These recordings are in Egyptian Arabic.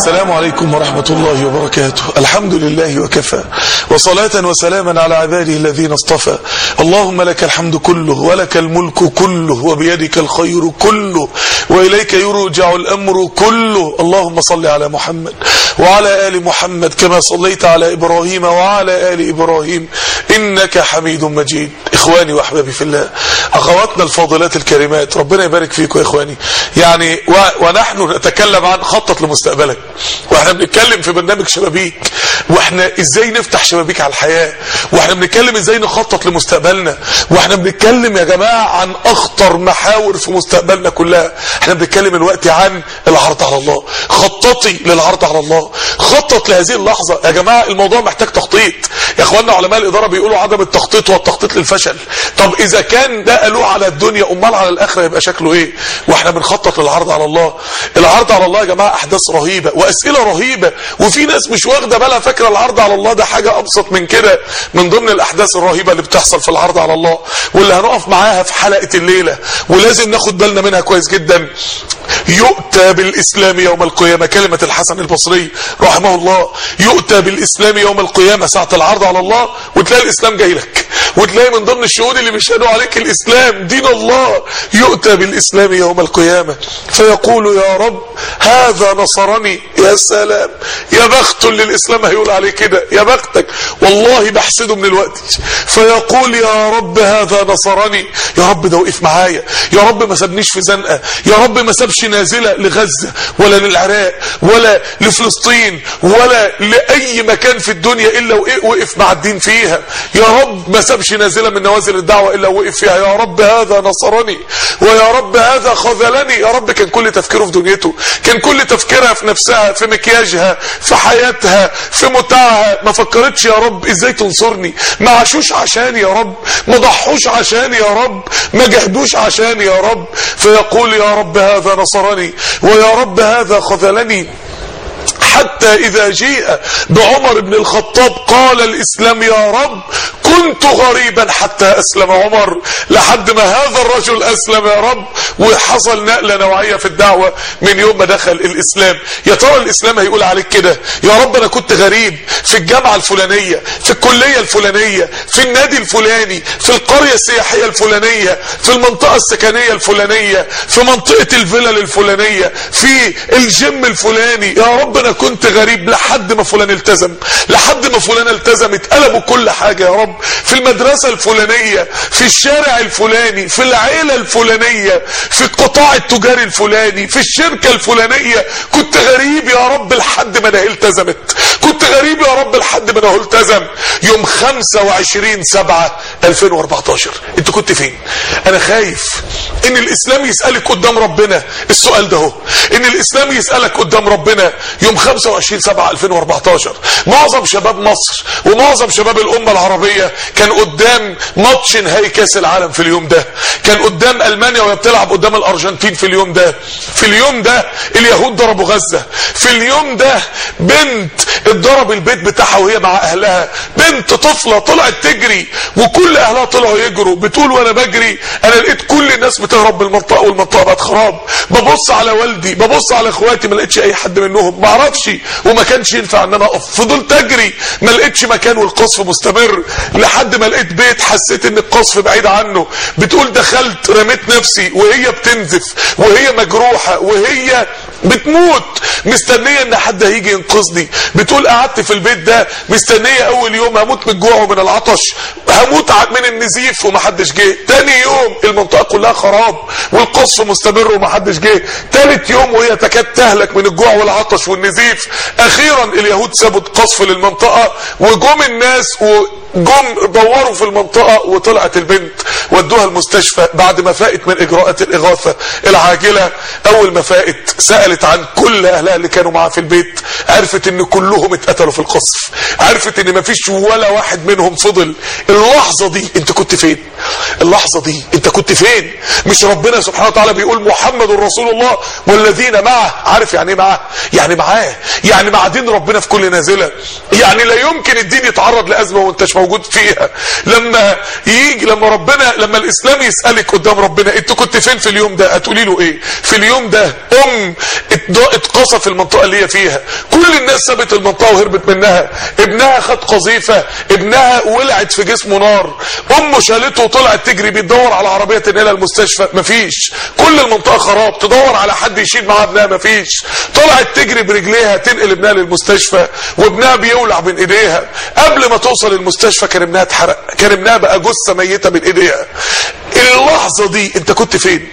السلام عليكم ورحمة الله وبركاته الحمد لله وكفى وصلاة وسلاما على عباده الذين اصطفى اللهم لك الحمد كله ولك الملك كله وبيدك الخير كله وإليك يرجع الأمر كله اللهم صل على محمد وعلى آل محمد كما صليت على إبراهيم وعلى آل إبراهيم إنك حميد مجيد إخواني وأحبابي في الله أخواتنا الفاضلات الكريمات ربنا يبارك فيكم يا إخواني يعني و... ونحن نتكلم عن خطط لمستقبلك واحنا بنتكلم في برنامج شبابيك واحنا ازاي نفتح شبابيك على الحياة واحنا بنتكلم ازاي نخطط لمستقبلنا واحنا بنتكلم يا جماعة عن اخطر محاور في مستقبلنا كلها احنا بنتكلم الوقت عن العرض على الله خططي للعرض على الله خطط لهذه اللحظة يا جماعة الموضوع محتاج تخطيط يا اخوانا علماء الادارة بيقولوا عدم التخطيط هو التخطيط للفشل طب اذا كان ده قالوه على الدنيا امال على الاخرة يبقى شكله ايه واحنا بنخطط للعرض على الله العرض على الله يا جماعة احداث رهيبة واسئلة رهيبة وفي ناس مش واخدة بالها فاكرة العرض على الله ده حاجة ابسط من كده من ضمن الاحداث الرهيبة اللي بتحصل في العرض على الله واللي هنقف معاها في حلقة الليلة ولازم ناخد بالنا منها كويس جدا يؤتى بالاسلام يوم القيامة كلمة الحسن البصري رحمه الله يؤتى بالاسلام يوم القيامة ساعة العرض على الله وتلاقي الاسلام جاي لك وتلاقي من ضمن الشهود اللي بيشهدوا عليك الاسلام دين الله يؤتى بالاسلام يوم القيامة فيقول يا رب هذا نصرني يا سلام يا بخت اللي الاسلام هيقول عليه كده يا بختك والله بحسده من الوقت فيقول يا رب هذا نصرني يا رب ده وقف معايا يا رب ما سابنيش في زنقه يا رب ما سابش نازله لغزه ولا للعراق ولا لفلسطين ولا لاي مكان في الدنيا الا وقف مع الدين فيها يا رب ما سابش نازله من نوازل الدعوه الا وقف فيها يا رب هذا نصرني ويا رب هذا خذلني يا رب كان كل تفكيره في دنيته كان كل تفكيرها في نفسها في مكياجها في حياتها في متاعها ما فكرتش يا رب ازاي تنصرني ما عاشوش عشاني يا رب ما ضحوش عشاني يا رب ما جهدوش عشاني يا رب فيقول يا رب هذا نصرني ويا رب هذا خذلني حتى إذا جيء بعمر بن الخطاب قال الإسلام يا رب كنت غريبا حتى أسلم عمر لحد ما هذا الرجل أسلم يا رب وحصل نقلة نوعية في الدعوة من يوم ما دخل الإسلام يا ترى الإسلام هيقول عليك كده يا رب أنا كنت غريب في الجامعة الفلانية في الكلية الفلانية في النادي الفلاني في القرية السياحية الفلانية في المنطقة السكنية الفلانية في منطقة الفلل الفلانية في الجيم الفلاني يا رب أنا كنت غريب لحد ما فلان التزم لحد ما فلان التزمت قلبوا كل حاجة يا رب في المدرسة الفلانية في الشارع الفلاني في العيلة الفلانية في القطاع التجاري الفلاني في الشركة الفلانية كنت غريب يا رب لحد ما ده التزمت كنت غريب يا رب لحد ما ده التزم يوم 25 7 2014 انت كنت فين انا خايف ان الاسلام يسألك قدام ربنا السؤال ده هو ان الاسلام يسألك قدام ربنا يوم 25 7 2014 معظم شباب مصر ومعظم شباب الامة العربية كان قدام ماتش نهائي كاس العالم في اليوم ده كان قدام المانيا وهي بتلعب قدام الارجنتين في اليوم ده في اليوم ده اليهود ضربوا غزة في اليوم ده بنت اتضرب البيت بتاعها وهي مع اهلها بنت طفلة طلعت تجري وكل اهلها طلعوا يجروا بتقول وانا بجري انا لقيت كل الناس بتهرب من المنطقة والمنطقة بقت خراب ببص على والدي ببص على اخواتي ما لقيتش اي حد منهم ما اعرفش وما كانش ينفع ان انا اقف فضلت اجري ما لقيتش مكان والقصف مستمر لحد ما لقيت بيت حسيت ان القصف بعيد عنه بتقول دخلت رميت نفسي وهي بتنزف وهي مجروحة وهي بتموت مستنية ان حد هيجي ينقذني بتقول قعدت في البيت ده مستنية اول يوم هموت من الجوع ومن العطش هموت من النزيف ومحدش جه تاني يوم المنطقة كلها خراب والقصف مستمر ومحدش جه تالت يوم وهي تكاد تهلك من الجوع والعطش والنزيف اخيرا اليهود سابوا قصف للمنطقة وجم الناس وجم دوروا في المنطقة وطلعت البنت ودوها المستشفى بعد ما فاقت من اجراءات الاغاثة العاجلة اول ما فاقت سألت عن كل اهلها اللي كانوا معاها في البيت عرفت ان كلهم اتقتلوا في القصف عرفت ان مفيش ولا واحد منهم فضل اللحظة دي انت كنت فين اللحظة دي انت كنت فين مش ربنا سبحانه وتعالى بيقول محمد رسول الله والذين معه عارف يعني ايه معه يعني معاه يعني مع دين ربنا في كل نازلة يعني لا يمكن الدين يتعرض لأزمة وانتش موجود فيها لما يجي لما ربنا لما الاسلام يسألك قدام ربنا انت كنت فين في اليوم ده هتقولي له ايه في اليوم ده ام اتقصف المنطقه اللي هي فيها كل الناس سابت المنطقه وهربت منها ابنها خد قذيفه ابنها ولعت في جسمه نار امه شالته وطلعت تجري بتدور على عربيه تنقلها المستشفى مفيش كل المنطقه خراب تدور على حد يشيل معاها ابنها مفيش طلعت تجري برجليها تنقل ابنها للمستشفى وابنها بيولع من ايديها قبل ما توصل المستشفى كان ابنها اتحرق كان ابنها بقى جثه ميته من ايديها اللحظه دي انت كنت فين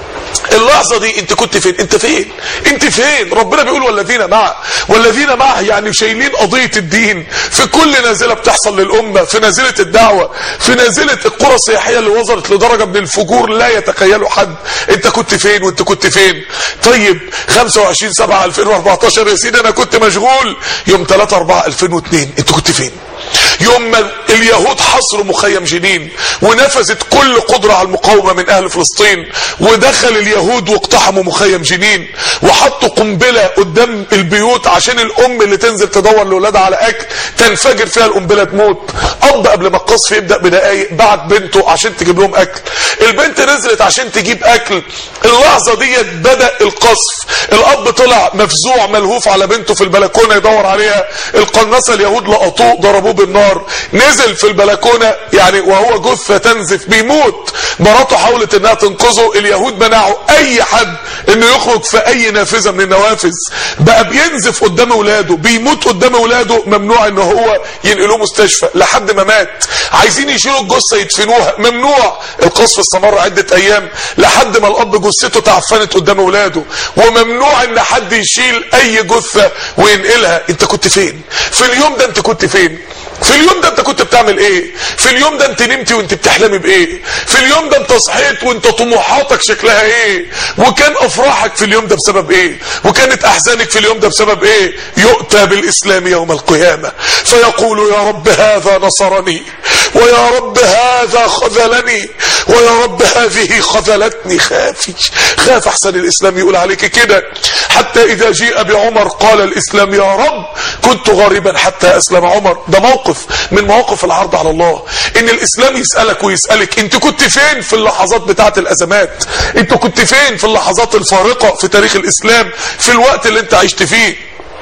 اللحظه دي انت كنت فين انت فين انت فين ربنا بيقول والذين معه والذين معه يعني شايلين قضيه الدين في كل نازله بتحصل للامه في نازله الدعوه في نازله القرى السياحيه اللي وصلت لدرجه من الفجور لا يتخيله حد انت كنت فين وانت كنت فين طيب 25 7 2014 يا سيدي انا كنت مشغول يوم 3 4 2002 انت كنت فين يوم ما اليهود حصروا مخيم جنين ونفذت كل قدرة على المقاومة من أهل فلسطين ودخل اليهود واقتحموا مخيم جنين وحطوا قنبلة قدام البيوت عشان الأم اللي تنزل تدور لأولادها على أكل تنفجر فيها القنبلة تموت أب قبل ما القصف يبدأ بدقايق بعت بنته عشان تجيب لهم أكل البنت نزلت عشان تجيب أكل اللحظة ديت بدأ القصف الأب طلع مفزوع ملهوف على بنته في البلكونة يدور عليها القناصة اليهود لقطوه ضربوه بالنار نزل في البلكونه يعني وهو جثه تنزف بيموت مراته حاولت انها تنقذه اليهود منعوا اي حد انه يخرج في اي نافذه من النوافذ بقى بينزف قدام اولاده بيموت قدام اولاده ممنوع ان هو ينقلوه مستشفى لحد ما مات عايزين يشيلوا الجثه يدفنوها ممنوع القصف استمر عده ايام لحد ما الاب جثته تعفنت قدام اولاده وممنوع ان حد يشيل اي جثه وينقلها انت كنت فين في اليوم ده انت كنت فين في اليوم ده انت كنت بتعمل ايه في اليوم ده انت نمتي وانت بتحلمي بايه في اليوم ده انت صحيت وانت طموحاتك شكلها ايه وكان افراحك في اليوم ده بسبب ايه وكانت احزانك في اليوم ده بسبب ايه يؤتى بالاسلام يوم القيامة فيقول يا رب هذا نصرني ويا رب هذا خذلني ويا رب هذه خذلتني خافي خاف احسن الاسلام يقول عليك كده حتى اذا جيء بعمر قال الاسلام يا رب كنت غريبا حتى اسلم عمر ده موقف من مواقف العرض على الله ان الاسلام يسألك ويسألك انت كنت فين في اللحظات بتاعت الازمات انت كنت فين في اللحظات الفارقة في تاريخ الاسلام في الوقت اللي انت عشت فيه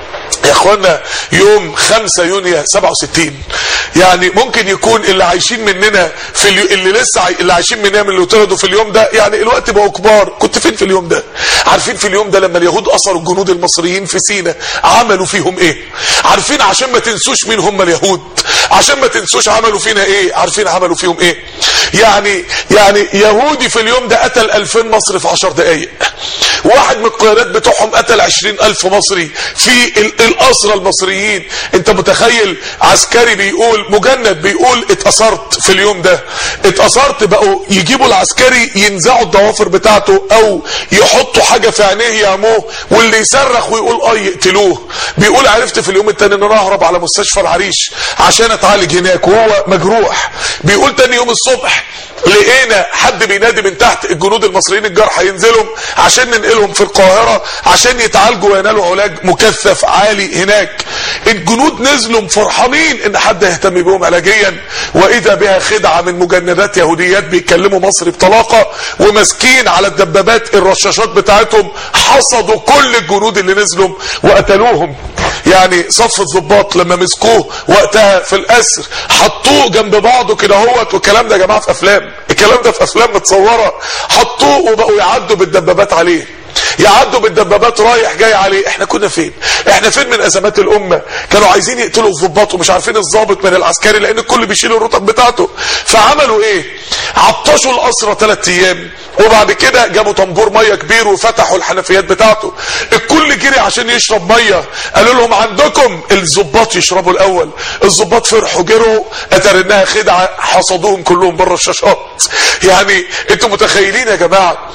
يا اخوانا يوم 5 يونيو 67 يعني ممكن يكون اللي عايشين مننا في اليو... اللي لسه عاي... اللي عايشين مننا من اللي اتولدوا في اليوم ده يعني الوقت بقوا كبار كنت فين في اليوم ده عارفين في اليوم ده لما اليهود اسروا الجنود المصريين في سينا عملوا فيهم ايه عارفين عشان ما تنسوش مين هم اليهود عشان ما تنسوش عملوا فينا ايه عارفين عملوا فيهم ايه يعني يعني يهودي في اليوم ده قتل 2000 مصري في 10 دقايق واحد من القيادات بتوعهم قتل 20000 مصري في الاسرى المصريين انت متخيل عسكري بيقول مجند بيقول اتأثرت في اليوم ده اتأثرت بقوا يجيبوا العسكري ينزعوا الضوافر بتاعته او يحطوا حاجة في عينيه يعموه واللي يصرخ ويقول اه يقتلوه بيقول عرفت في اليوم التاني ان انا اهرب على مستشفى العريش عشان اتعالج هناك وهو مجروح بيقول تاني يوم الصبح لقينا حد بينادي من تحت الجنود المصريين الجرحى ينزلوا عشان ننقلهم في القاهرة عشان يتعالجوا وينالوا علاج مكثف عالي هناك الجنود نزلوا فرحانين ان حد يهتم بهم علاجيا واذا بها خدعة من مجندات يهوديات بيتكلموا مصري بطلاقة وماسكين على الدبابات الرشاشات بتاعتهم حصدوا كل الجنود اللي نزلوا وقتلوهم يعني صف الضباط لما مسكوه وقتها في الاسر حطوه جنب بعضه كده اهوت والكلام ده يا جماعه في افلام الكلام ده في افلام متصوره حطوه وبقوا يعدوا بالدبابات عليه يعدوا بالدبابات رايح جاي عليه احنا كنا فين احنا فين من ازمات الامه كانوا عايزين يقتلوا الضباط ومش عارفين الضابط من العسكري لان الكل بيشيل الرتب بتاعته فعملوا ايه عطشوا الاسرى ثلاث ايام وبعد كده جابوا طنبور ميه كبير وفتحوا الحنفيات بتاعته الكل جري عشان يشرب ميه قالوا لهم عندكم الضباط يشربوا الاول الضباط فرحوا جروا اتر انها خدعه حصدوهم كلهم بره الشاشات يعني انتوا متخيلين يا جماعه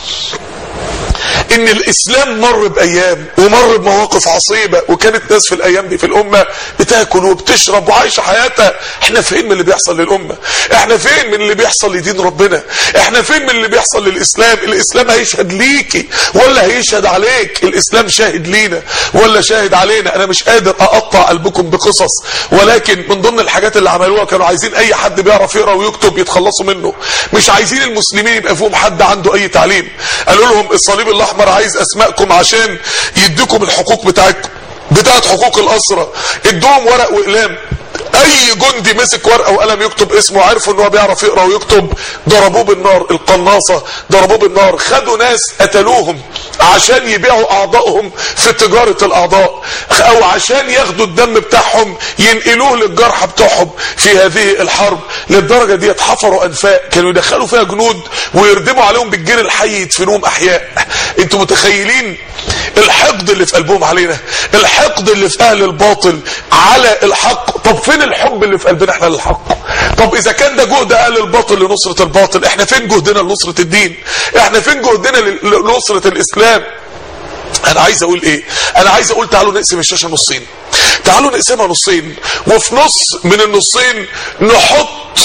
ان الاسلام مر بايام ومر بمواقف عصيبه وكانت ناس في الايام دي في الامه بتاكل وبتشرب وعايشه حياتها احنا فين من اللي بيحصل للامه احنا فين من اللي بيحصل لدين ربنا احنا فين من اللي بيحصل للاسلام الاسلام هيشهد ليكي ولا هيشهد عليك الاسلام شاهد لينا ولا شاهد علينا انا مش قادر اقطع قلبكم بقصص ولكن من ضمن الحاجات اللي عملوها كانوا عايزين اي حد بيعرف يقرا ويكتب يتخلصوا منه مش عايزين المسلمين يبقى فيهم حد عنده اي تعليم قالوا لهم الصليب الاحمر المؤتمر عايز اسمائكم عشان يديكم الحقوق بتاعتكم بتاعت حقوق الاسرة ادوهم ورق واقلام اي جندي مسك ورقه وقلم يكتب اسمه عرفوا ان هو بيعرف يقرا ويكتب ضربوه بالنار القناصه ضربوه بالنار خدوا ناس قتلوهم عشان يبيعوا اعضائهم في تجاره الاعضاء او عشان ياخدوا الدم بتاعهم ينقلوه للجرحى بتوعهم في هذه الحرب للدرجه دي حفروا انفاق كانوا يدخلوا فيها جنود ويردموا عليهم بالجير الحي يدفنوهم احياء انتوا متخيلين الحقد اللي في قلبهم علينا الحقد اللي في اهل الباطل على الحق طب فين الحب اللي في قلبنا احنا للحق طب اذا كان ده جهد اهل الباطل لنصرة الباطل احنا فين جهدنا لنصرة الدين احنا فين جهدنا لنصرة الاسلام انا عايز اقول ايه انا عايز اقول تعالوا نقسم الشاشة نصين تعالوا نقسمها نصين وفي نص من النصين نحط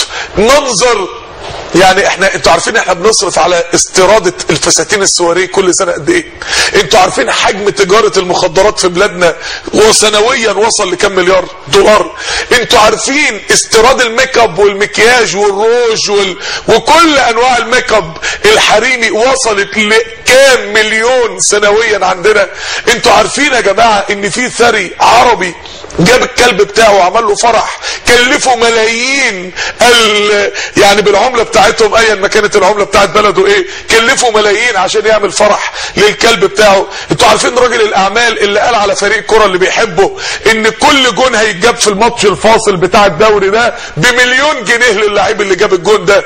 منظر يعني احنا انتوا عارفين احنا بنصرف على استرادة الفساتين السواريه كل سنة قد ايه انتوا عارفين حجم تجارة المخدرات في بلادنا وسنويا وصل لكم مليار دولار انتوا عارفين استيراد الميك اب والمكياج والروج وال... وكل انواع الميك اب الحريمي وصلت لكام مليون سنويا عندنا انتوا عارفين يا جماعة ان في ثري عربي جاب الكلب بتاعه وعمل له فرح كلفه ملايين ال... يعني بالعمله بتاعتهم ايا ما كانت العمله بتاعت بلده ايه كلفه ملايين عشان يعمل فرح للكلب بتاعه انتوا عارفين راجل الاعمال اللي قال على فريق كرة اللي بيحبه ان كل جون هيتجاب في الماتش الفاصل بتاع الدوري ده بمليون جنيه للاعيب اللي جاب الجون ده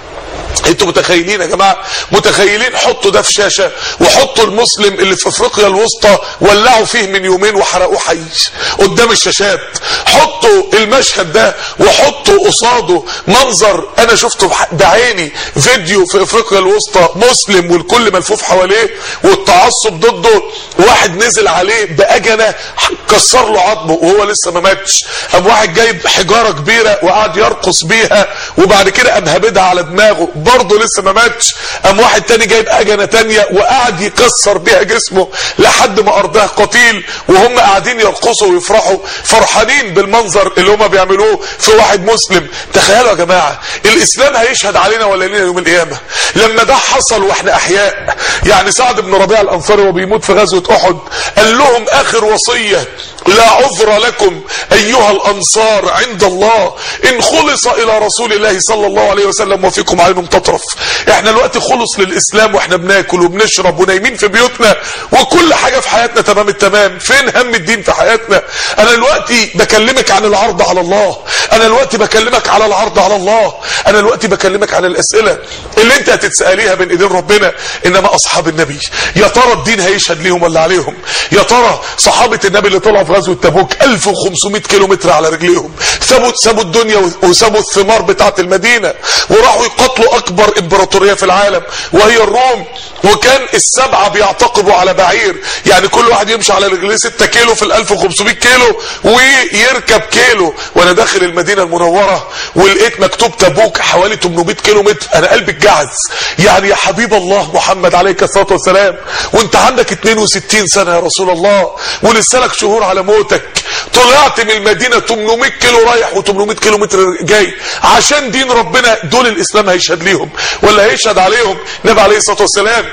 انتوا متخيلين يا جماعه متخيلين حطوا ده في شاشه وحطوا المسلم اللي في افريقيا الوسطى ولعوا فيه من يومين وحرقوه حي قدام الشاشات حطوا المشهد ده وحطوا قصاده منظر انا شفته بعيني فيديو في افريقيا الوسطى مسلم والكل ملفوف حواليه والتعصب ضده واحد نزل عليه باجنه كسر له عظمه وهو لسه ما ماتش قام واحد جايب حجاره كبيره وقعد يرقص بيها وبعد كده قام هابدها على دماغه برضه لسه ما ماتش قام واحد تاني جايب اجنه تانيه وقعد يكسر بيها جسمه لحد ما ارضاه قتيل وهم قاعدين يرقصوا ويفرحوا فرحانين بالمنظر اللي هم بيعملوه في واحد مسلم تخيلوا يا جماعه الاسلام هيشهد علينا ولا لنا يوم القيامه لما ده حصل واحنا احياء يعني سعد بن ربيع الانصاري وهو بيموت في غزوه احد قال لهم اخر وصيه لا عذر لكم ايها الانصار عند الله ان خلص الى رسول الله صلى الله عليه وسلم وفيكم عين تطرف احنا الوقت خلص للاسلام واحنا بناكل وبنشرب ونايمين في بيوتنا وكل حاجه في حياتنا تمام التمام فين هم الدين في حياتنا انا دلوقتي بكلمك عن العرض على الله انا دلوقتي بكلمك على العرض على الله انا دلوقتي بكلمك عن الاسئله اللي انت هتتساليها بين ايدين ربنا انما اصحاب النبي يا ترى الدين هيشهد ليهم ولا عليهم يا ترى صحابه النبي اللي طلعوا في غزوه تبوك 1500 كيلو متر على رجليهم سابوا سابوا الدنيا وسابوا الثمار بتاعه المدينه وراحوا يقاتلوا اكبر امبراطوريه في العالم وهي الروم وكان السبعه بيعتقبوا على بعير يعني كل واحد يمشي على رجليه 6 كيلو في ال 1500 كيلو ويركب كيلو وانا داخل المدينه المنوره ولقيت مكتوب تبوك حوالي 800 كيلو متر انا قلبي اتجعز يعني يا حبيب الله محمد عليك الصلاه والسلام وانت عندك 62 سنه يا رسول الله ولسه لك شهور على موتك طلعت من المدينه 800 كيلو رايح و800 كيلو متر جاي عشان دين ربنا دول الاسلام هيشهد ليهم ولا هيشهد عليهم النبي عليه الصلاه والسلام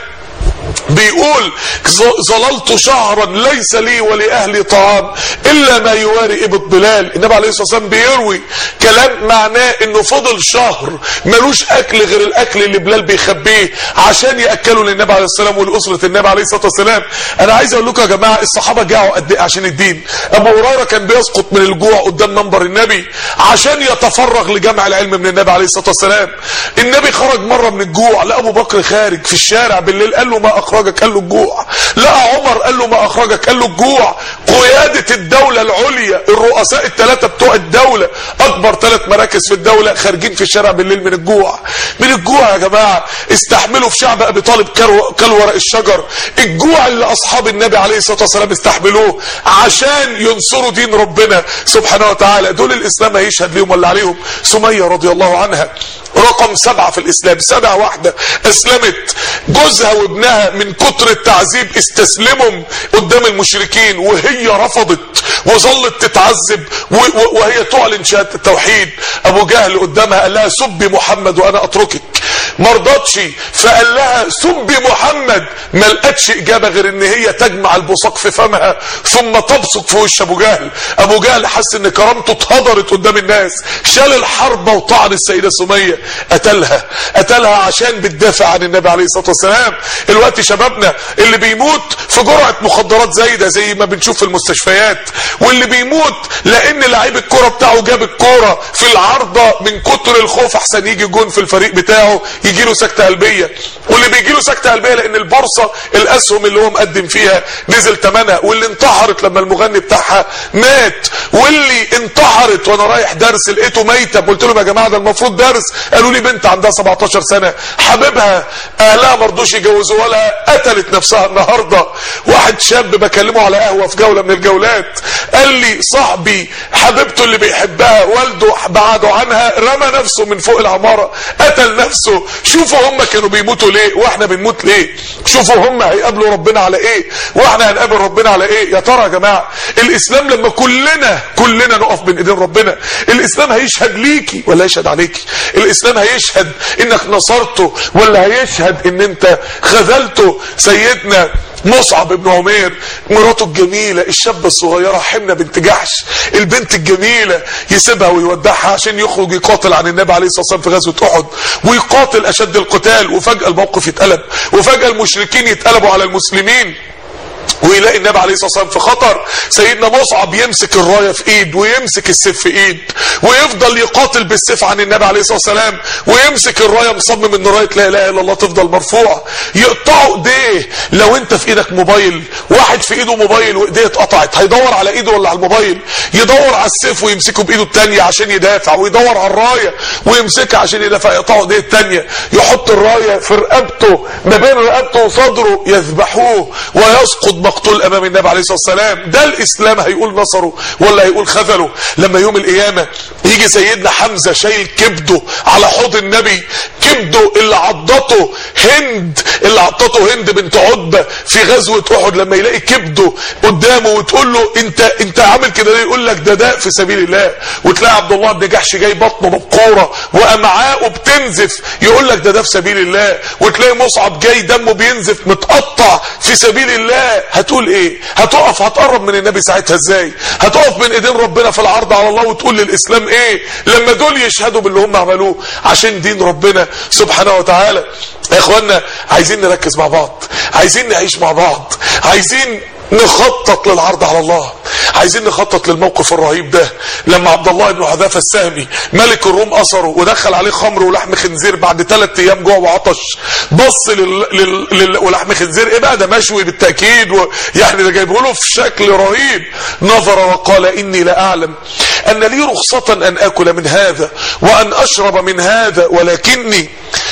بيقول ظللت شهرا ليس لي ولأهلي طعام إلا ما يواري إبط بلال النبي عليه الصلاة والسلام بيروي كلام معناه إنه فضل شهر ملوش أكل غير الأكل اللي بلال بيخبيه عشان يأكلوا للنبي عليه السلام ولأسرة النبي عليه الصلاة والسلام أنا عايز أقول لكم يا جماعة الصحابة جاعوا قد إيه عشان الدين أبو هريرة كان بيسقط من الجوع قدام منبر النبي عشان يتفرغ لجمع العلم من النبي عليه الصلاة والسلام النبي خرج مرة من الجوع لقى أبو بكر خارج في الشارع بالليل قال له ما أخرجك قال له الجوع لقى عمر قال له ما أخرجك قال له الجوع قيادة الدولة العليا الرؤساء الثلاثة بتوع الدولة أكبر ثلاث مراكز في الدولة خارجين في الشارع بالليل من الجوع من الجوع يا جماعة استحملوا في شعب أبي طالب كل ورق الشجر الجوع اللي أصحاب النبي عليه الصلاة والسلام استحملوه عشان ينصروا دين ربنا سبحانه وتعالى دول الإسلام هيشهد ليهم ولا عليهم سمية رضي الله عنها رقم سبعة في الاسلام سبعة واحدة اسلمت جوزها وابنها من كتر التعذيب استسلموا قدام المشركين وهي رفضت وظلت تتعذب وهي تعلن شهادة التوحيد ابو جهل قدامها قال لها سبي محمد وانا اتركك ما رضتش فقال لها سبي محمد ما لقتش اجابه غير ان هي تجمع البصاق في فمها ثم تبصق في وش ابو جهل ابو جهل حس ان كرامته اتهدرت قدام الناس شال الحربة وطعن السيدة سمية قتلها قتلها عشان بتدافع عن النبي عليه الصلاة والسلام الوقت شبابنا اللي بيموت في جرعة مخدرات زايدة زي ما بنشوف في المستشفيات واللي بيموت لان لعيب الكرة بتاعه جاب الكرة في العارضة من كتر الخوف احسن يجي جون في الفريق بتاعه يجي له سكتة قلبية واللي بيجي له سكتة قلبية لان البورصة الاسهم اللي هو مقدم فيها نزل ثمنها واللي انتحرت لما المغني بتاعها مات واللي انتحرت وانا رايح درس لقيته ميتة قلت لهم يا جماعة ده المفروض درس قالوا لي بنت عندها 17 سنة حبيبها اهلها مرضوش يجوزوا ولا قتلت نفسها النهاردة واحد شاب بكلمه على قهوة في جولة من الجولات قال لي صاحبي حبيبته اللي بيحبها والده بعده عنها رمى نفسه من فوق العمارة قتل نفسه شوفوا هم كانوا بيموتوا ليه واحنا بنموت ليه شوفوا هم هيقابلوا ربنا على ايه واحنا هنقابل ربنا على ايه يا ترى يا جماعة الاسلام لما كلنا كلنا نقف بين ايدين ربنا الاسلام هيشهد ليكي ولا هيشهد عليكي الاسلام هيشهد انك نصرته ولا هيشهد ان انت خذلته سيدنا مصعب بن عمير مراته الجميلة الشابة الصغيرة حمنة بنت جحش البنت الجميلة يسيبها ويودعها عشان يخرج يقاتل عن النبي عليه الصلاة والسلام في غزوة احد ويقاتل اشد القتال وفجأة الموقف يتقلب وفجأة المشركين يتقلبوا على المسلمين ويلاقي النبي عليه الصلاه والسلام في خطر سيدنا مصعب يمسك الرايه في ايد ويمسك السيف في ايد ويفضل يقاتل بالسيف عن النبي عليه الصلاه والسلام ويمسك الرايه مصمم ان رايه لا اله الا الله تفضل مرفوعه يقطعوا ايديه لو انت في ايدك موبايل واحد في ايده موبايل وايديه اتقطعت هيدور على ايده ولا على الموبايل يدور على السيف ويمسكه بايده الثانيه عشان يدافع ويدور على الرايه ويمسكها عشان يدافع يقطعوا ايديه الثانيه يحط الرايه في رقبته ما بين رقبته وصدره يذبحوه ويسقط مقتول امام النبي عليه الصلاه والسلام ده الاسلام هيقول نصره ولا هيقول خذله لما يوم القيامه يجي سيدنا حمزه شايل كبده على حوض النبي كبده اللي عضته هند اللي عضته هند بنت عتبه في غزوه احد لما يلاقي كبده قدامه وتقول له انت انت عامل كده ليه يقول لك ده داء في سبيل الله وتلاقي عبد الله بن جحش جاي بطنه مبقوره وامعاءه بتنزف يقول لك ده ده في سبيل الله وتلاقي مصعب جاي دمه بينزف متقطع في سبيل الله هتقول ايه هتقف هتقرب من النبي ساعتها ازاي هتقف من ايدين ربنا في العرض على الله وتقول للاسلام ايه لما دول يشهدوا باللي هم عملوه عشان دين ربنا سبحانه وتعالى يا اخوانا عايزين نركز مع بعض عايزين نعيش مع بعض عايزين نخطط للعرض على الله عايزين نخطط للموقف الرهيب ده لما عبد الله بن حذافه السهمي ملك الروم اثره ودخل عليه خمر ولحم خنزير بعد ثلاث ايام جوع وعطش بص لل... لل... لل... ولحم خنزير ايه بقى ده مشوي بالتاكيد و... يعني ده جايبه له في شكل رهيب نظر وقال اني لاعلم ان لي رخصه ان اكل من هذا وان اشرب من هذا ولكني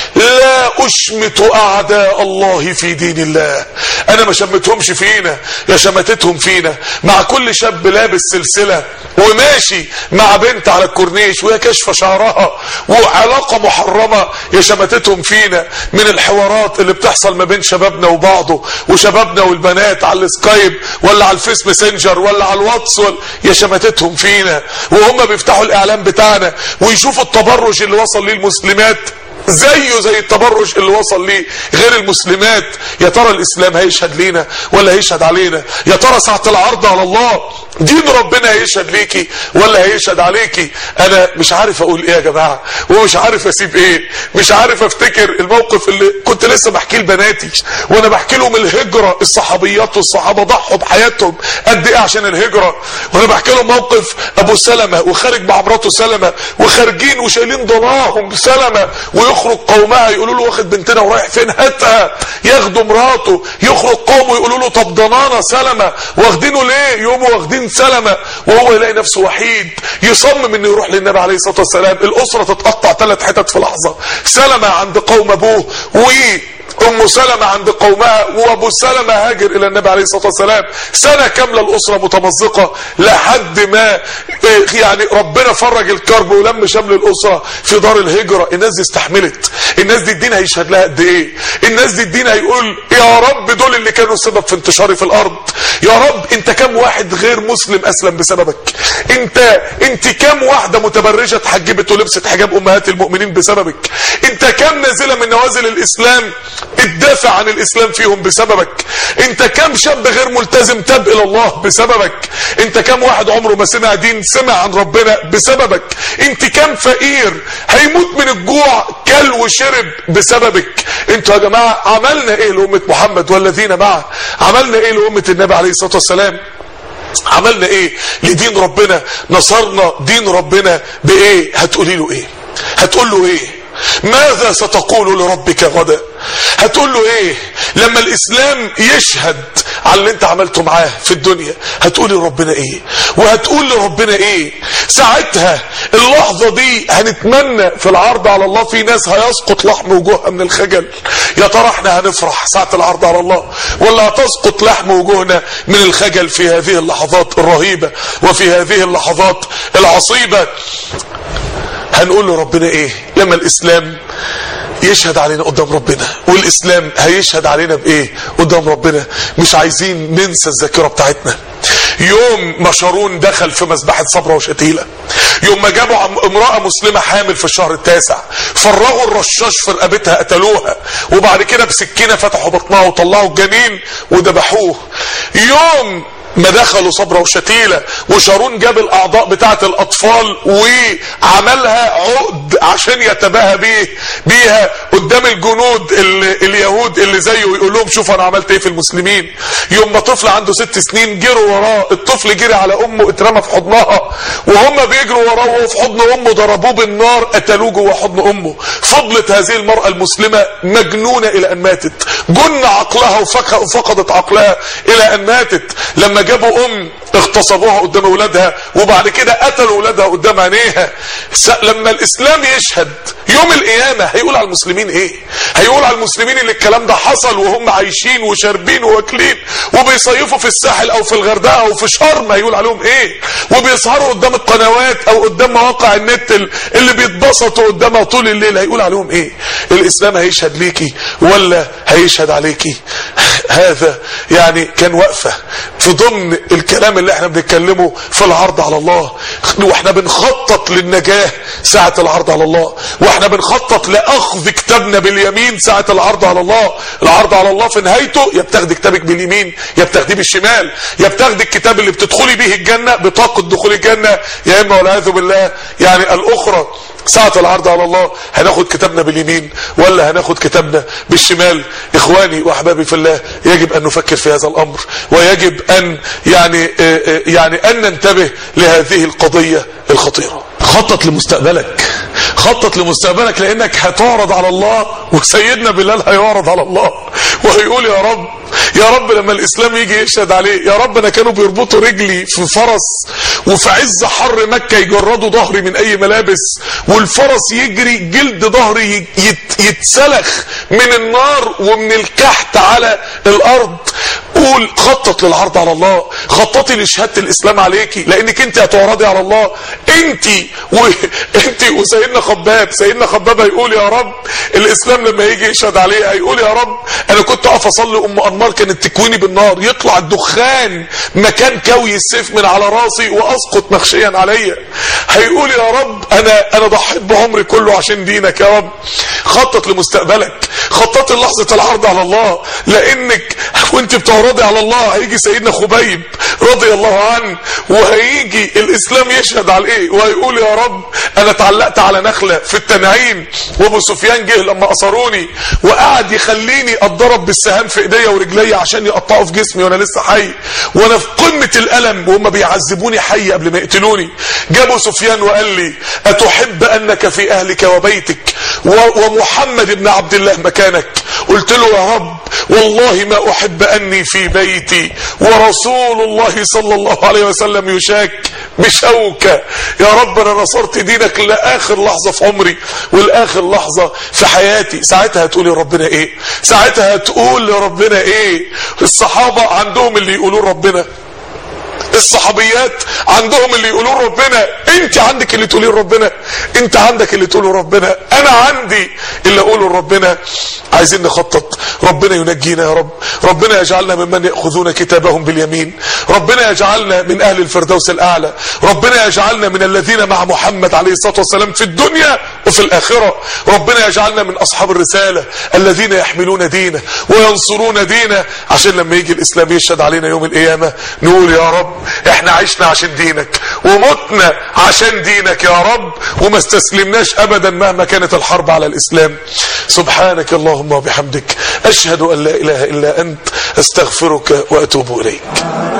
لا اشمت اعداء الله في دين الله انا ما شمتهمش فينا يا شمتتهم فينا مع كل شاب لابس سلسلة وماشي مع بنت على الكورنيش وهي كشف شعرها وعلاقة محرمة يا شمتتهم فينا من الحوارات اللي بتحصل ما بين شبابنا وبعضه وشبابنا والبنات على السكايب ولا على الفيس ماسنجر ولا على الواتس ولا يا شمتتهم فينا وهم بيفتحوا الاعلام بتاعنا ويشوفوا التبرج اللي وصل ليه المسلمات زيه زي التبرج اللي وصل ليه غير المسلمات يا ترى الاسلام هيشهد لينا ولا هيشهد علينا يا ترى ساعة العرض على الله دين ربنا هيشهد ليكي ولا هيشهد عليكي انا مش عارف اقول ايه يا جماعة ومش عارف اسيب ايه مش عارف افتكر الموقف اللي كنت لسه بحكيه لبناتي وانا بحكي لهم الهجرة الصحابيات والصحابة ضحوا بحياتهم قد ايه عشان الهجرة وانا بحكي لهم موقف ابو سلمة وخارج مع مراته سلمة وخارجين وشايلين ضناهم سلمة ويخرج قومها يقولوا له واخد بنتنا ورايح فين هاتها ياخدوا مراته يخرج قومه يقولوا له طب ضنانا سلمة واخدينه ليه يقوموا واخدين سلمة وهو يلاقي نفسه وحيد يصمم انه يروح للنبي عليه الصلاة والسلام الاسرة تتقطع ثلاث حتت في لحظة سلمة عند قوم ابوه و ام سلمة عند قومها وابو سلمة هاجر الى النبي عليه الصلاة والسلام سنة كاملة الاسرة متمزقة لحد ما يعني ربنا فرج الكرب ولم شمل الاسرة في دار الهجرة الناس دي استحملت الناس دي الدين هيشهد لها قد ايه الناس دي الدين هيقول يا رب دول اللي كانوا السبب في انتشاري في الارض يا رب انت كم واحد غير مسلم اسلم بسببك انت انت كم واحدة متبرجة اتحجبت ولبست حجاب امهات المؤمنين بسببك انت كم نازلة من نوازل الاسلام اتدافع عن الاسلام فيهم بسببك انت كم شاب غير ملتزم تاب الى الله بسببك انت كم واحد عمره ما سمع دين سمع عن ربنا بسببك انت كم فقير هيموت من الجوع كل وشرب بسببك انتوا يا جماعة عملنا ايه لأمة محمد والذين معه عملنا ايه لأمة النبي عليه الصلاة والسلام عملنا ايه لدين ربنا نصرنا دين ربنا بايه هتقولي له ايه هتقول له ايه ماذا ستقول لربك غدا هتقول له ايه لما الاسلام يشهد على اللي انت عملته معاه في الدنيا هتقول لربنا ايه وهتقول لربنا ايه ساعتها اللحظة دي هنتمنى في العرض على الله في ناس هيسقط لحم وجوهها من الخجل يا ترى احنا هنفرح ساعة العرض على الله ولا هتسقط لحم وجوهنا من الخجل في هذه اللحظات الرهيبة وفي هذه اللحظات العصيبة هنقول لربنا ايه لما الاسلام يشهد علينا قدام ربنا والاسلام هيشهد علينا بايه قدام ربنا مش عايزين ننسى الذاكره بتاعتنا يوم ما شارون دخل في مذبحة صبرا وشتيلة يوم ما جابوا امرأة مسلمة حامل في الشهر التاسع فرغوا الرشاش في رقبتها قتلوها وبعد كده بسكينة فتحوا بطنها وطلعوا الجنين وذبحوه يوم ما دخلوا صبرا وشتيلة وشارون جاب الاعضاء بتاعة الاطفال وعملها عقد عشان يتباهى بيه بيها قدام الجنود ال اليهود اللي زيه ويقول لهم شوفوا انا عملت ايه في المسلمين يوم ما طفل عنده ست سنين جروا وراه الطفل جري على امه اترمى في حضنها وهم بيجروا وراه وهو في حضن امه ضربوه بالنار قتلوه جوه حضن امه فضلت هذه المرأة المسلمة مجنونة الى ان ماتت جن عقلها وفقدت عقلها الى ان ماتت لما جابوا ام اغتصبوها قدام اولادها وبعد كده قتلوا اولادها قدام عينيها لما الاسلام يشهد يوم القيامه هيقول على المسلمين ايه هيقول على المسلمين اللي الكلام ده حصل وهم عايشين وشاربين واكلين وبيصيفوا في الساحل او في الغردقه او في شرم هيقول عليهم ايه وبيسهروا قدام القنوات او قدام مواقع النت اللي بيتبسطوا قدامها طول الليل هيقول عليهم ايه الاسلام هيشهد ليكي ولا هيشهد عليكي هذا يعني كان وقفه في ضمن الكلام اللي احنا بنتكلمه في العرض على الله واحنا بنخطط للنجاة ساعة العرض على الله واحنا بنخطط لاخذ كتابنا باليمين ساعة العرض على الله العرض على الله في نهايته يا بتاخدي كتابك باليمين يا بتاخديه بالشمال يا بتاخدي الكتاب اللي بتدخلي به الجنة بطاقة دخول الجنة يا اما والعياذ بالله يعني الاخرى ساعة العرض على الله هناخد كتابنا باليمين ولا هناخد كتابنا بالشمال اخواني واحبابي في الله يجب ان نفكر في هذا الامر ويجب ان يعني يعني ان ننتبه لهذه القضية الخطيرة خطط لمستقبلك خطط لمستقبلك لانك هتعرض على الله وسيدنا بلال هيعرض على الله وهيقول يا رب يا رب لما الاسلام يجي يشهد عليه يا رب انا كانوا بيربطوا رجلي في فرس وفي عز حر مكة يجردوا ظهري من اي ملابس والفرس يجري جلد ظهري يت يتسلخ من النار ومن الكحت على الارض قول خطط للعرض على الله خططي لشهاده الاسلام عليكي لانك انت هتعرضي على الله انت وانت وسيدنا خباب سيدنا خباب هيقول يا رب الاسلام لما يجي يشهد عليه هيقول يا رب انا كنت اقف اصلي ام انمار كانت تكويني بالنار يطلع الدخان مكان كوي السيف من على راسي واسقط مخشيا عليا هيقول يا رب انا انا ضحيت بعمري كله عشان دينك يا رب خطط لمستقبلك خطط لحظه العرض على الله لانك وانت بتعرضي على الله هيجي سيدنا خبيب رضي الله عنه وهيجي الاسلام يشهد عليه وهيقول يا رب انا اتعلقت على نخله في التنعيم وابو سفيان جه لما اسروني وقعد يخليني اتضرب بالسهام في ايديا ورجليا عشان يقطعوا في جسمي وانا لسه حي وانا في قمه الالم وهم بيعذبوني حي قبل ما يقتلوني جابوا سفيان وقال لي اتحب انك في اهلك وبيتك ومحمد بن عبد الله مكانك قلت له يا رب والله ما احب اني في بيتي ورسول الله صلى الله عليه وسلم يشاك بشوكة يا رب انا نصرت دينك لاخر لحظة في عمري والاخر لحظة في حياتي ساعتها هتقول يا ربنا ايه ساعتها هتقول يا ربنا ايه الصحابة عندهم اللي يقولوا ربنا الصحابيات عندهم اللي يقولوا ربنا انت عندك اللي تقوليه ربنا انت عندك اللي تقوله ربنا انا عندي اللي اقوله ربنا عايزين نخطط ربنا ينجينا يا رب ربنا يجعلنا ممن ياخذون كتابهم باليمين ربنا يجعلنا من اهل الفردوس الاعلى ربنا يجعلنا من الذين مع محمد عليه الصلاه والسلام في الدنيا وفي الاخره ربنا يجعلنا من اصحاب الرساله الذين يحملون دينه وينصرون دينه عشان لما يجي الاسلام يشهد علينا يوم القيامه نقول يا رب احنا عشنا عشان دينك ومتنا عشان دينك يا رب وما استسلمناش ابدا مهما كانت الحرب على الاسلام سبحانك اللهم وبحمدك اشهد ان لا اله الا انت استغفرك واتوب اليك